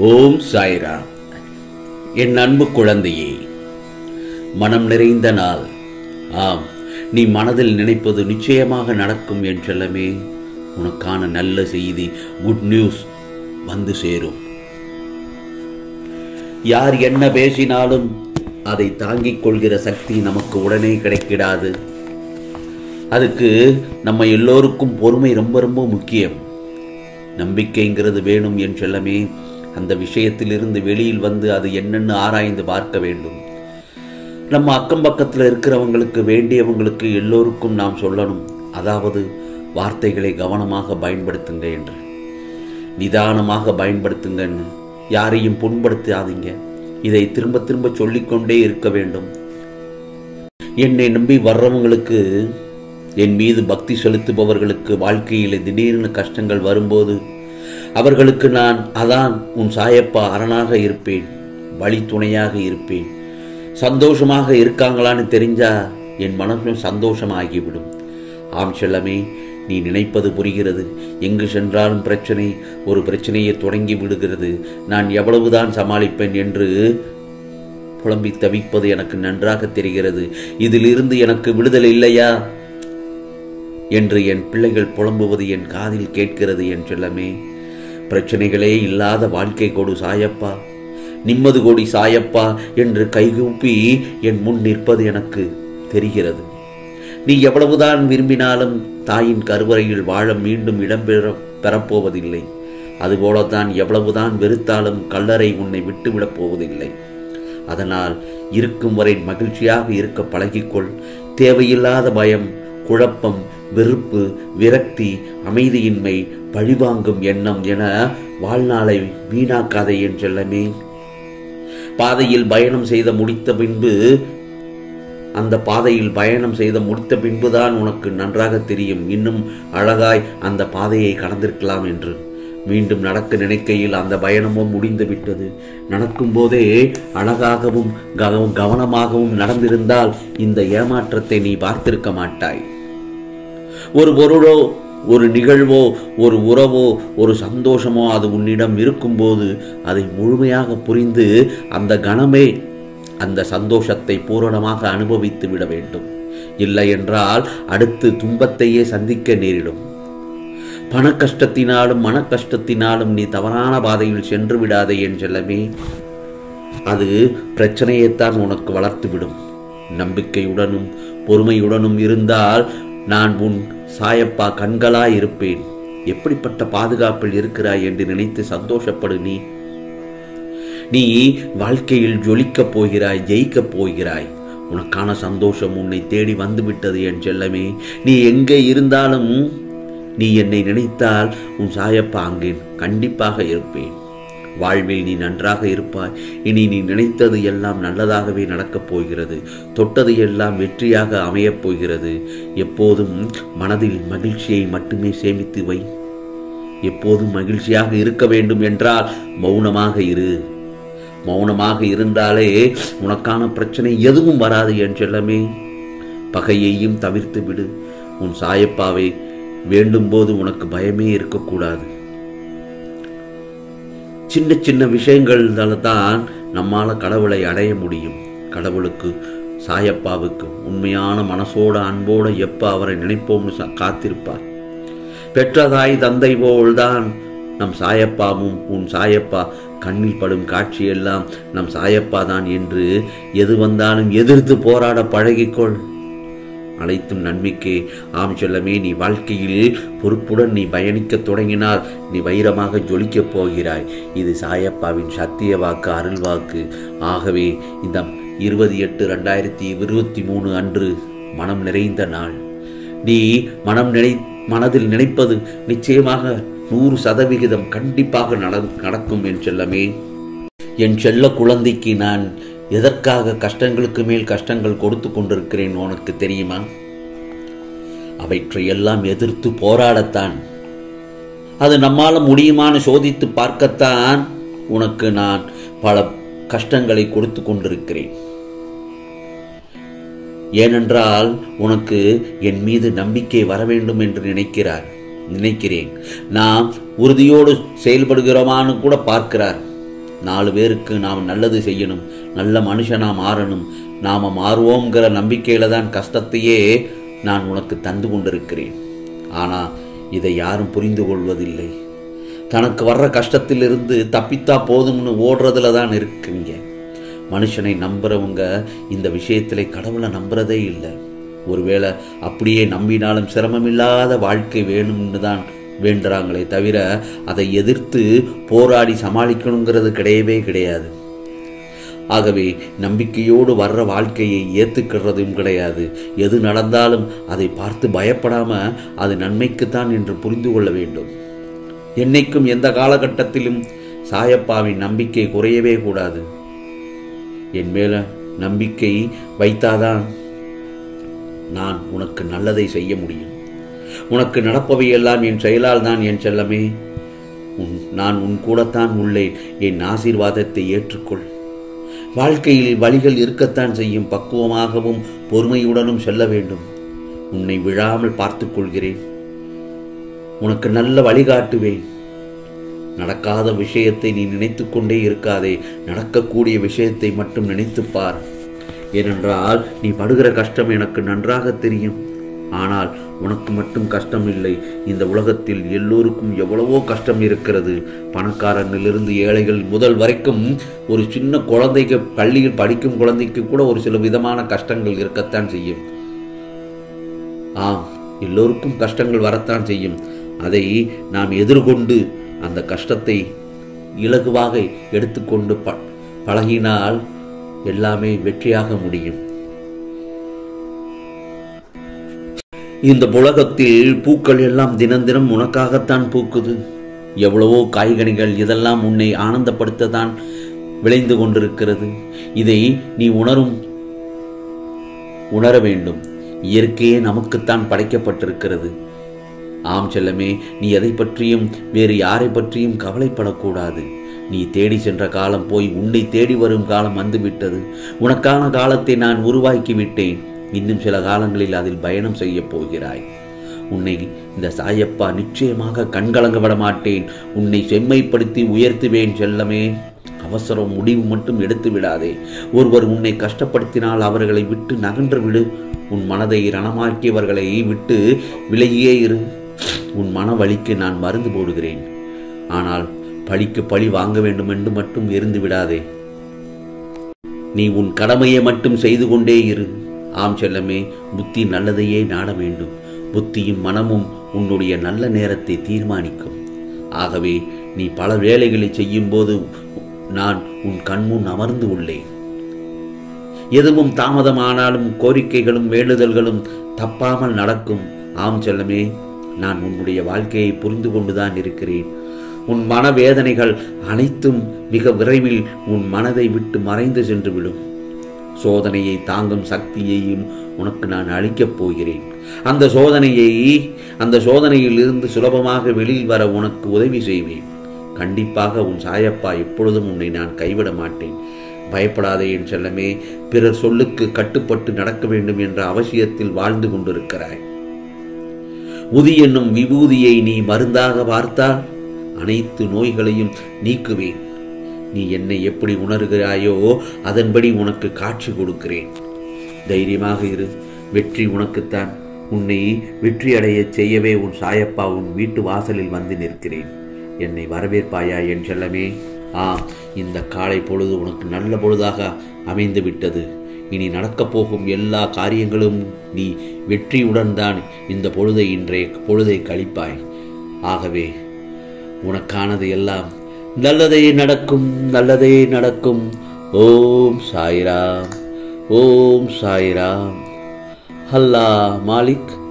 ஓம் சாய்ரா என் அன்பு குழந்தையே மனம் நிறைந்த நாள் ஆம் நீ மனதில் நினைப்பது நிச்சயமாக நடக்கும் என் செல்லமே உனக்கான நல்ல செய்தி குட் நியூஸ் வந்து சேரும் யார் என்ன பேசினாலும் அதை தாங்கிக் கொள்கிற சக்தி நமக்கு உடனே கிடைக்கிடாது அதுக்கு நம்ம எல்லோருக்கும் பொறுமை ரொம்ப ரொம்ப முக்கியம் நம்பிக்கைங்கிறது வேணும் என் செல்லமே அந்த விஷயத்திலிருந்து வெளியில் வந்து அது என்னென்னு ஆராய்ந்து பார்க்க வேண்டும் நம்ம அக்கம் பக்கத்தில் இருக்கிறவங்களுக்கு வேண்டியவங்களுக்கு எல்லோருக்கும் நாம் சொல்லணும் அதாவது வார்த்தைகளை கவனமாக பயன்படுத்துங்க என்று நிதானமாக பயன்படுத்துங்கன்னு யாரையும் புண்படுத்தாதீங்க இதை திரும்ப திரும்ப சொல்லிக்கொண்டே இருக்க வேண்டும் என்னை நம்பி வர்றவங்களுக்கு என் மீது பக்தி செலுத்துபவர்களுக்கு வாழ்க்கையில் திடீர்னு கஷ்டங்கள் வரும்போது அவர்களுக்கு நான் அதான் உன் சாயப்பா அரணாக இருப்பேன் வழி துணையாக இருப்பேன் சந்தோஷமாக இருக்காங்களான்னு தெரிஞ்சா என் மனசும் சந்தோஷமாகிவிடும் ஆம் செல்லமே நீ நினைப்பது புரிகிறது எங்கு சென்றாலும் பிரச்சனை ஒரு பிரச்சனையை தொடங்கி விடுகிறது நான் எவ்வளவுதான் சமாளிப்பேன் என்று புலம்பி தவிப்பது எனக்கு நன்றாக தெரிகிறது இதிலிருந்து எனக்கு விடுதலை இல்லையா என்று என் பிள்ளைகள் புலம்புவது என் காதில் கேட்கிறது என் செல்லமே பிரச்சனைகளே இல்லாத வாழ்க்கை கொடு சாயப்பா நிம்மது கொடி சாயப்பா என்று கைகூப்பி என் முன் நிற்பது எனக்கு தெரிகிறது நீ எவ்வளவுதான் விரும்பினாலும் தாயின் கருவறையில் வாழ மீண்டும் இடம்பெற பெறப்போவதில்லை அதுபோலத்தான் எவ்வளவுதான் வெறுத்தாலும் கல்லறை உன்னை விட்டுவிடப் போவதில்லை அதனால் இருக்கும் வரை மகிழ்ச்சியாக இருக்க பழகிக்கொள் தேவையில்லாத பயம் குழப்பம் வெறுப்பு விரக்தி அமைதியின்மை பழிவாங்கும் எண்ணம் என வாழ்நாளை வீணாக்காதே என் செல்லமே பாதையில் பயணம் செய்த முடித்த பின்பு அந்த பாதையில் பயணம் செய்த முடித்த பின்புதான் உனக்கு நன்றாக தெரியும் இன்னும் அழகாய் அந்த பாதையை கடந்திருக்கலாம் என்று மீண்டும் நடக்க நினைக்கையில் அந்த பயணமும் முடிந்து விட்டது நடக்கும் போதே அழகாகவும் கவ- கவனமாகவும் நடந்திருந்தால் இந்த ஏமாற்றத்தை நீ பார்த்திருக்க மாட்டாய் ஒரு பொருளோ ஒரு நிகழ்வோ ஒரு உறவோ ஒரு சந்தோஷமோ அது உன்னிடம் இருக்கும்போது அதை முழுமையாக புரிந்து அந்த கணமே அந்த சந்தோஷத்தை பூரணமாக அனுபவித்து விட வேண்டும் இல்லை என்றால் அடுத்து துன்பத்தையே சந்திக்க நேரிடும் பண கஷ்டத்தினாலும் மன கஷ்டத்தினாலும் நீ தவறான பாதையில் சென்று விடாதே என் செல்லமே அது பிரச்சனையைத்தான் உனக்கு வளர்த்துவிடும் நம்பிக்கையுடனும் பொறுமையுடனும் இருந்தால் நான் உன் சாயப்பா கண்களாய் இருப்பேன் எப்படிப்பட்ட பாதுகாப்பில் இருக்கிறாய் என்று நினைத்து சந்தோஷப்படு நீ நீ வாழ்க்கையில் ஜொலிக்கப் போகிறாய் ஜெயிக்கப் போகிறாய் உனக்கான சந்தோஷம் உன்னை தேடி வந்துவிட்டது என் செல்லமே நீ எங்கே இருந்தாலும் நீ என்னை நினைத்தால் உன் சாயப்பா அங்கே கண்டிப்பாக இருப்பேன் வாழ்வில் நீ நன்றாக இருப்பாய் இனி நீ நினைத்தது எல்லாம் நல்லதாகவே நடக்கப் போகிறது தொட்டது எல்லாம் வெற்றியாக அமையப் போகிறது எப்போதும் மனதில் மகிழ்ச்சியை மட்டுமே சேமித்து வை எப்போதும் மகிழ்ச்சியாக இருக்க வேண்டும் என்றால் மௌனமாக இரு மௌனமாக இருந்தாலே உனக்கான பிரச்சனை எதுவும் வராது என் செல்லமே பகையையும் தவிர்த்து விடு உன் சாயப்பாவை வேண்டும்போது உனக்கு பயமே இருக்கக்கூடாது சின்ன சின்ன விஷயங்களால தான் நம்மால் கடவுளை அடைய முடியும் கடவுளுக்கு சாயப்பாவுக்கு உண்மையான மனசோட அன்போட எப்போ அவரை நினைப்போம்னு ச- காத்திருப்பார் பெற்றதாய் தந்தை போல்தான் நம் சாயப்பாவும் உன் சாயப்பா கண்ணில் படும் காட்சியெல்லாம் நம் சாயப்பா தான் என்று எது வந்தாலும் எதிர்த்து போராட பழகிக்கொள் அனைத்தும் நன்மைக்கே ஆம் செல்லமே நீ வாழ்க்கையில் பொறுப்புடன் நீ பயணிக்கத் தொடங்கினால் நீ வைரமாக ஜொலிக்கப் போகிறாய் இது சாயப்பாவின் சத்திய வாக்கு அருள் வாக்கு ஆகவே இந்த இருபது எட்டு ரெண்டாயிரத்தி இருபத்தி மூணு அன்று மனம் நிறைந்த நாள் நீ மனம் நினை மனதில் நினைப்பது நிச்சயமாக நூறு சதவிகிதம் கண்டிப்பாக நட நடக்கும் என் செல்லமே என் செல்ல குழந்தைக்கு நான் எதற்காக கஷ்டங்களுக்கு மேல் கஷ்டங்கள் கொடுத்து கொண்டிருக்கிறேன் உனக்கு தெரியுமா அவற்றையெல்லாம் எதிர்த்து போராடத்தான் அது நம்மால முடியுமான்னு சோதித்து பார்க்கத்தான் உனக்கு நான் பல கஷ்டங்களை கொடுத்து கொண்டிருக்கிறேன் ஏனென்றால் உனக்கு என் மீது நம்பிக்கை வர வேண்டும் என்று நினைக்கிறார் நினைக்கிறேன் நாம் உறுதியோடு செயல்படுகிறோமான்னு கூட பார்க்கிறார் நாலு பேருக்கு நாம் நல்லது செய்யணும் நல்ல மனுஷனா மாறணும் நாம மாறுவோங்கிற நம்பிக்கையில தான் கஷ்டத்தையே நான் உனக்கு தந்து கொண்டிருக்கிறேன் ஆனா இதை யாரும் புரிந்து கொள்வதில்லை தனக்கு வர்ற கஷ்டத்திலிருந்து தப்பித்தா போதும்னு ஓடுறதுல தான் இருக்குங்க மனுஷனை நம்புறவங்க இந்த விஷயத்திலே கடவுளை நம்புறதே இல்லை ஒருவேளை அப்படியே நம்பினாலும் சிரமமில்லாத வாழ்க்கை வேணும்னு தான் வேண்டுறாங்களே தவிர அதை எதிர்த்து போராடி சமாளிக்கணுங்கிறது கிடையவே கிடையாது ஆகவே நம்பிக்கையோடு வர்ற வாழ்க்கையை ஏற்றுக்கிறதும் கிடையாது எது நடந்தாலும் அதை பார்த்து பயப்படாம அது நன்மைக்குத்தான் என்று புரிந்து கொள்ள வேண்டும் என்னைக்கும் எந்த காலகட்டத்திலும் சாயப்பாவின் நம்பிக்கை குறையவே கூடாது என் மேல நம்பிக்கை வைத்தாதான் நான் உனக்கு நல்லதை செய்ய முடியும் உனக்கு நடப்பவையெல்லாம் என் செயலால் தான் என் செல்லமே உன் நான் உன் கூடத்தான் உள்ளேன் என் ஆசீர்வாதத்தை ஏற்றுக்கொள் வாழ்க்கையில் வழிகள் இருக்கத்தான் செய்யும் பக்குவமாகவும் பொறுமையுடனும் செல்ல வேண்டும் உன்னை விழாமல் பார்த்துக் கொள்கிறேன் உனக்கு நல்ல வழிகாட்டுவேன் நடக்காத விஷயத்தை நீ நினைத்துக் கொண்டே இருக்காதே நடக்கக்கூடிய விஷயத்தை மட்டும் நினைத்துப் பார் ஏனென்றால் நீ படுகிற கஷ்டம் எனக்கு நன்றாக தெரியும் ஆனால் உனக்கு மட்டும் கஷ்டம் இல்லை இந்த உலகத்தில் எல்லோருக்கும் எவ்வளவோ கஷ்டம் இருக்கிறது பணக்காரனிலிருந்து ஏழைகள் முதல் வரைக்கும் ஒரு சின்ன குழந்தைக்கு பள்ளியில் படிக்கும் குழந்தைக்கு கூட ஒரு சில விதமான கஷ்டங்கள் இருக்கத்தான் செய்யும் ஆம் எல்லோருக்கும் கஷ்டங்கள் வரத்தான் செய்யும் அதை நாம் எதிர்கொண்டு அந்த கஷ்டத்தை இலகுவாக எடுத்துக்கொண்டு ப பழகினால் எல்லாமே வெற்றியாக முடியும் இந்த உலகத்தில் பூக்கள் எல்லாம் தினம் தினம் உனக்காகத்தான் பூக்குது எவ்வளவோ காய்கனிகள் இதெல்லாம் உன்னை ஆனந்தப்படுத்தத்தான் விளைந்து கொண்டிருக்கிறது இதை நீ உணரும் உணர வேண்டும் இயற்கையே நமக்குத்தான் படைக்கப்பட்டிருக்கிறது ஆம் செல்லமே நீ எதை பற்றியும் வேறு யாரை பற்றியும் கவலைப்படக்கூடாது நீ தேடி சென்ற காலம் போய் உன்னை தேடி வரும் காலம் வந்துவிட்டது உனக்கான காலத்தை நான் உருவாக்கி விட்டேன் இன்னும் சில காலங்களில் அதில் பயணம் செய்யப் போகிறாய் உன்னை இந்த சாயப்பா நிச்சயமாக கண்கலங்க விட மாட்டேன் உன்னை செம்மைப்படுத்தி உயர்த்துவேன் செல்லமே அவசரம் முடிவு மட்டும் எடுத்து விடாதே ஒருவர் உன்னை கஷ்டப்படுத்தினால் அவர்களை விட்டு நகன்று விடு உன் மனதை ரணமாக்கியவர்களை விட்டு விலகியே இரு உன் மன வலிக்கு நான் மருந்து போடுகிறேன் ஆனால் பழிக்கு பழி வாங்க வேண்டும் என்று மட்டும் இருந்து விடாதே நீ உன் கடமையை மட்டும் செய்து கொண்டே இரு ஆம் செல்லமே புத்தி நல்லதையே நாட வேண்டும் புத்தியும் மனமும் உன்னுடைய நல்ல நேரத்தை தீர்மானிக்கும் ஆகவே நீ பல வேலைகளை செய்யும்போது நான் உன் கண்முன் அமர்ந்து உள்ளேன் எதுவும் தாமதமானாலும் கோரிக்கைகளும் வேண்டுதல்களும் தப்பாமல் நடக்கும் ஆம் செல்லமே நான் உன்னுடைய வாழ்க்கையை புரிந்து கொண்டுதான் இருக்கிறேன் உன் மனவேதனைகள் அனைத்தும் மிக விரைவில் உன் மனதை விட்டு மறைந்து சென்று விடும் சோதனையை தாங்கும் சக்தியையும் உனக்கு நான் அளிக்கப் போகிறேன் அந்த சோதனையை அந்த சோதனையில் இருந்து சுலபமாக வெளியில் வர உனக்கு உதவி செய்வேன் கண்டிப்பாக உன் சாயப்பா எப்பொழுதும் உன்னை நான் கைவிட மாட்டேன் பயப்படாதே என் செல்லமே பிறர் சொல்லுக்கு கட்டுப்பட்டு நடக்க வேண்டும் என்ற அவசியத்தில் வாழ்ந்து கொண்டிருக்கிறாய் உதி என்னும் விபூதியை நீ மருந்தாக பார்த்தால் அனைத்து நோய்களையும் நீக்குவேன் நீ என்னை எப்படி உணர்கிறாயோ அதன்படி உனக்கு காட்சி கொடுக்கிறேன் தைரியமாக இரு வெற்றி உனக்குத்தான் உன்னை வெற்றி அடையச் செய்யவே உன் சாயப்பா உன் வீட்டு வாசலில் வந்து நிற்கிறேன் என்னை வரவேற்பாயா என் செல்லமே ஆம் இந்த காலை பொழுது உனக்கு நல்ல பொழுதாக அமைந்து விட்டது இனி நடக்கப் போகும் எல்லா காரியங்களும் நீ வெற்றியுடன் தான் இந்த பொழுதை இன்றைய பொழுதை கழிப்பாய் ஆகவே உனக்கானது எல்லாம் நல்லதே நடக்கும் நல்லதே நடக்கும் ஓம் சாய்ராம் ஓம் சாய்ராம் அல்லா மாலிக்